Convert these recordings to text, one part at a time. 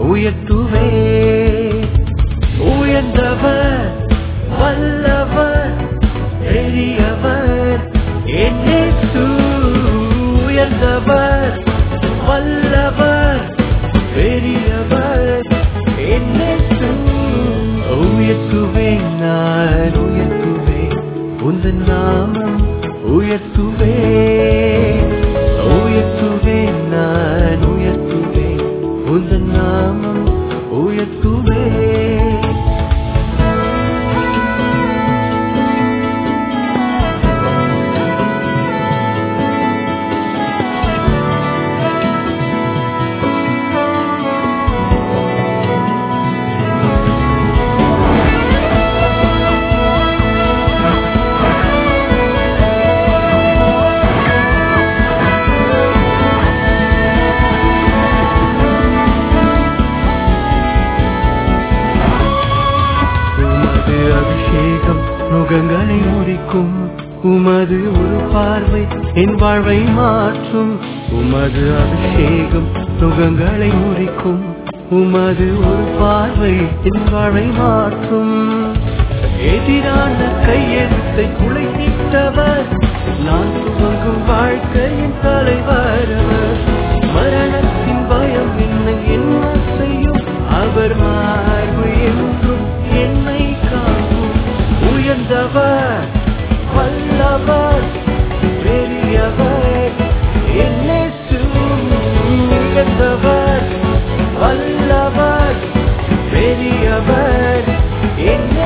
உயர்த்துவே உயர்ந்தவர் வல்லவர் பெரியவர் என்னேசு உயர்ந்தவர் வல்லவர் பெரியவர் என்னேசு உயர்த்துவேன் நான் உயர்த்துவேன் உந்தன் நாமம் உயர்த்துவேன் உயர்த்துவேன் நான் உயர்த்துவேன் உந்தன் நாமம் உயர்த்துவேன் உமது அபிஷேகம் நுகங்களை முடிக்கும் உமது ஒரு பார்வை என் வாழ்வை மாற்றும் உமது அபிஷேகம் நுகங்களை முடிக்கும் உமது ஒரு பார்வை என் வாழ்வை மாற்றும் எதிரான கையெழுத்தை குலைத்திட்டவர் நான் துவங்கும் வாழ்க்கையின் தலைவர் அவர். மரணத்தின் பயம் என்னை என்ன செய்யும் அவர் மார்பு என்றும் என்னை காக்கும் உயர்ந்தவர் வல்லவர் பெரியவர் என்னை உயர்ந்தவர் வல்லவர் பெரியவர் என்னை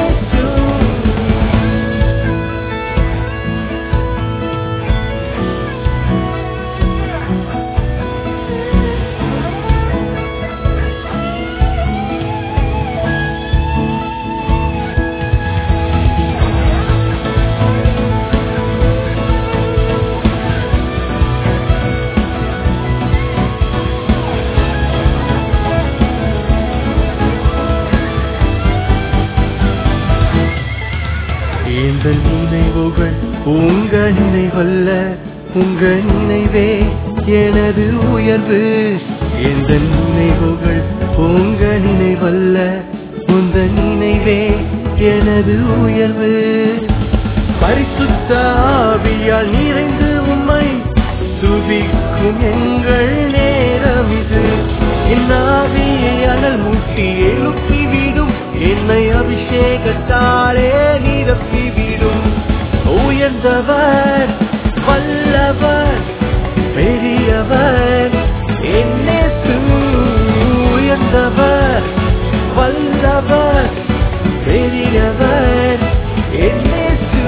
இந்த நினைவுகள் உங்க நினைவல்ல உங்க நினைவே எனது உயர்வு இந்த நினைவுகள் உங்க நினைவல்ல உந்த நினைவே எனது உயர்வு பரிசுத்த ஆவியால் நிறைந்து உம்மை துதிக்கும் எங்கள் நேரம் இது என் ஆவியை அனல் மூட்டி எழுப்பி விடும் என்னை அபிஷேகத்தாலே நிரப்பி விடும் உயர்ந்தவர் வல்லவர் பெரியவர் என்னே உயர்ந்தவர் வல்லவர் பெரியவர் என்னே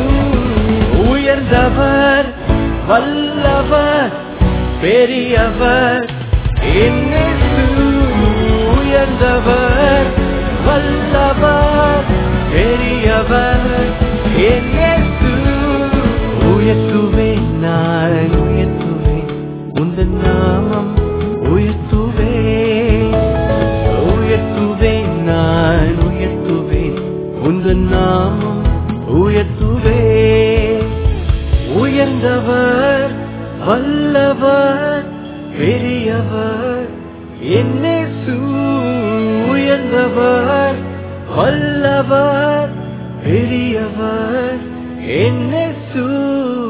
உயர்ந்தவர் வல்லவர் பெரியவர் என்னே உயர்ந்தவர் வல்லவர் பெரியவர் என்னே உயர்த்துவேன் நான் உயர்த்துவேன் உந்தன் நாமம் உயர்த்துவேன் உயர்த்துவேன் நான் உயர்த்துவேன் உந்தன் நாமம் உயர்த்துவேன் உயர்ந்தவர் வல்லவர் பெரியவர் என்னே உயர்ந்தவர் வல்லவர் பெரியவர் என்னே